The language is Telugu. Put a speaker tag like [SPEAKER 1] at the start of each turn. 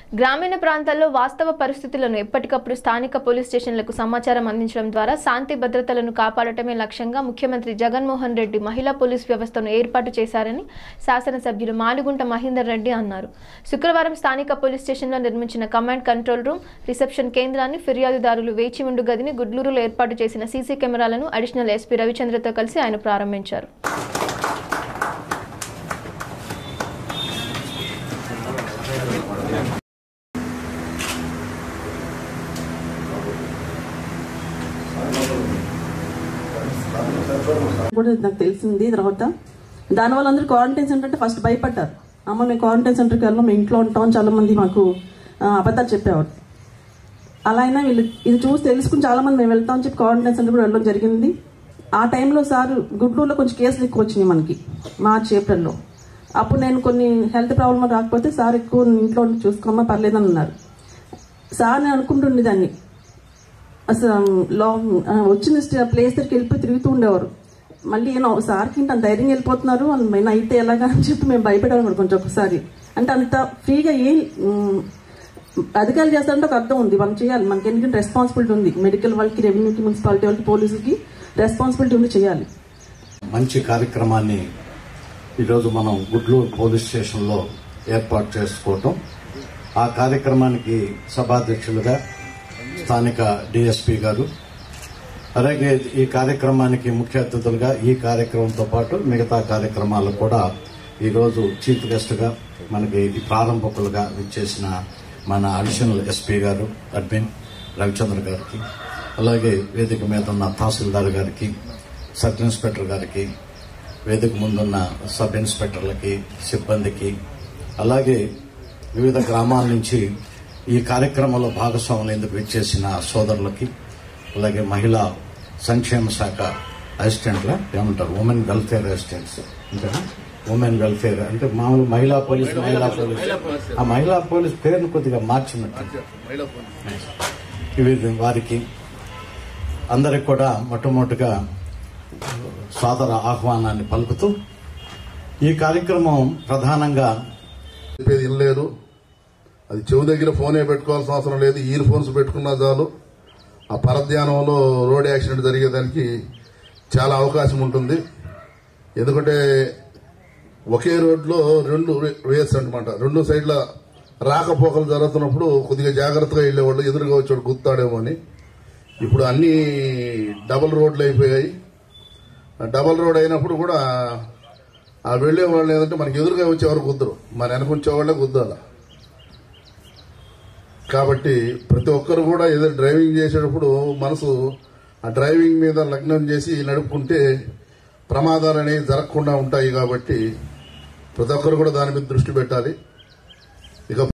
[SPEAKER 1] గ్రామీణ ప్రాంతాల్లో వాస్తవ పరిస్థితులను ఎప్పటికప్పుడు స్థానిక పోలీస్ స్టేషన్లకు సమాచారం అందించడం ద్వారా శాంతి భద్రతలను కాపాడటమే లక్ష్యంగా ముఖ్యమంత్రి జగన్మోహన్ రెడ్డి మహిళా పోలీస్ వ్యవస్థను ఏర్పాటు చేశారని శాసనసభ్యులు మాలుగుంట మహేందర్ రెడ్డి అన్నారు శుక్రవారం స్థానిక పోలీస్ స్టేషన్లో నిర్మించిన కమాండ్ కంట్రోల్ రూమ్ రిసెప్షన్ కేంద్రాన్ని ఫిర్యాదుదారులు వేచి ఉండు గదిని గుడ్లూరులో ఏర్పాటు చేసిన సీసీ కెమెరాలను అడిషనల్ ఎస్పీ రవిచంద్రతో కలిసి ఆయన ప్రారంభించారు
[SPEAKER 2] కూడా నాకు తెలిసింది తర్వాత దానివల్ల అందరూ క్వారంటైన్ సెంటర్ అంటే ఫస్ట్ భయపడ్డారు అమ్మ మేము క్వారంటైన్ సెంటర్కి వెళ్ళాం మేము ఇంట్లో ఉంటాం చాలా మంది మాకు ఆ, అబద్ధాలు చెప్పేవారు అలా అయినా వీళ్ళు ఇది చూసి తెలుసుకుని చాలా మంది మేము వెళ్తామని చెప్పి క్వారంటైన్ సెంటర్ కూడా వెళ్ళడం జరిగింది ఆ టైంలో సార్ గుంటూరులో కొంచెం కేసులు ఎక్కువ వచ్చినాయి మనకి మార్చి ఏప్రిల్లో అప్పుడు నేను కొన్ని హెల్త్ ప్రాబ్లమ్ రాకపోతే సార్ ఎక్కువ ఇంట్లో ఉండి చూసుకోమా పర్లేదని అన్నారు సార్ నేను అనుకుంటుండేదాన్ని అసలు లాంగ్ ఆ, వచ్చిన స్ట- ప్లేస్ దగ్గరికి వెళ్ళిపోయి తిరుగుతూ ఉండేవారు మళ్ళీ ఏమో సార్కి ఇంత ధైర్యం వెళ్ళిపోతున్నారు నేను అయితే ఎలాగా అని చెప్పి మేము భయపడేవాళ్ళం కొంచెం ఒకసారి అంటే అంత ఫ్రీగా ఏం ఉమ్, అధికారులు చేస్తారంటే ఒక అర్థం ఉంది వాళ్ళు చేయాలి మనకి ఎందుకంటే రెస్పాన్సిబిలిటీ ఉంది మెడికల్ వాళ్ళకి రెవెన్యూకి మున్సిపాలిటీ వాళ్ళకి పోలీసులకి రెస్పాన్సిబిలిటీ ఉంది చేయాలి
[SPEAKER 3] మంచి కార్యక్రమాన్ని ఈరోజు మనం గుడ్లూరు పోలీస్ స్టేషన్లో ఏర్పాటు చేసుకోవటం ఆ కార్యక్రమానికి సభాధ్యక్షులుగా స్థానిక డిఎస్పీ గారు అలాగే ఈ కార్యక్రమానికి ముఖ్య అతిథులుగా ఈ కార్యక్రమంతో పాటు మిగతా కార్యక్రమాలు కూడా ఈరోజు చీఫ్ గెస్ట్గా మనకి ఈ ప్రారంభకులుగా విచ్చేసిన మన అడిషనల్ ఎస్పీ గారు అడ్మిన్ రవిచంద్ర గారికి అలాగే వేదిక మీద ఉన్న తహసీల్దార్ గారికి సబ్ ఇన్స్పెక్టర్ గారికి వేదిక ముందున్న సబ్ ఇన్స్పెక్టర్లకి సిబ్బందికి అలాగే వివిధ గ్రామాల నుంచి ఈ కార్యక్రమంలో భాగస్వాములు ఎందుకు విచ్చేసిన సోదరులకి అలాగే మహిళా సంక్షేమ శాఖ అసిస్టెంట్ల ఏమంటారు ఉమెన్ వెల్ఫేర్ అసిస్టెంట్స్ అంతేనా ఉమెన్ వెల్ఫేర్ అంటే మామూలు మహిళా పోలీస్ మహిళా పోలీస్ ఆ మహిళా పోలీస్ పేరును కొద్దిగా మార్చినట్టు ఇవి వారికి అందరికి కూడా మొట్టమొదటిగా సాదర ఆహ్వానాన్ని పలుకుతూ ఈ కార్యక్రమం ప్రధానంగా
[SPEAKER 4] చెప్పేది వినలేరు అది చెవు దగ్గర ఫోనే పెట్టుకోవాల్సిన అవసరం లేదు ఇయర్ ఫోన్స్ పెట్టుకున్నా చాలు ఆ పరధ్యానంలో రోడ్ యాక్సిడెంట్ జరిగేదానికి చాలా అవకాశం ఉంటుంది ఎందుకంటే ఒకే రోడ్లో రెండు వేస్ అనమాట రెండు సైడ్ల రాకపోకలు జరుగుతున్నప్పుడు కొద్దిగా జాగ్రత్తగా వెళ్ళేవాళ్ళు ఎదురుగా వచ్చాడు గుర్తాడేమో అని ఇప్పుడు అన్ని డబుల్ రోడ్లు అయిపోయాయి ఆ డబల్ రోడ్ అయినప్పుడు కూడా ఆ వెళ్లే వాళ్ళు ఏంటంటే మనకి ఎదురుగా వచ్చేవారు కుదరు మన వెనక వచ్చేవాళ్ళే కుదరాల కాబట్టి ప్రతి ఒక్కరు కూడా ఏదో డ్రైవింగ్ చేసేటప్పుడు మనసు ఆ డ్రైవింగ్ మీద లగ్నం చేసి నడుపుకుంటే ప్రమాదాలు అనేవి జరగకుండా ఉంటాయి కాబట్టి ప్రతి ఒక్కరు కూడా దాని మీద దృష్టి పెట్టాలి ఇక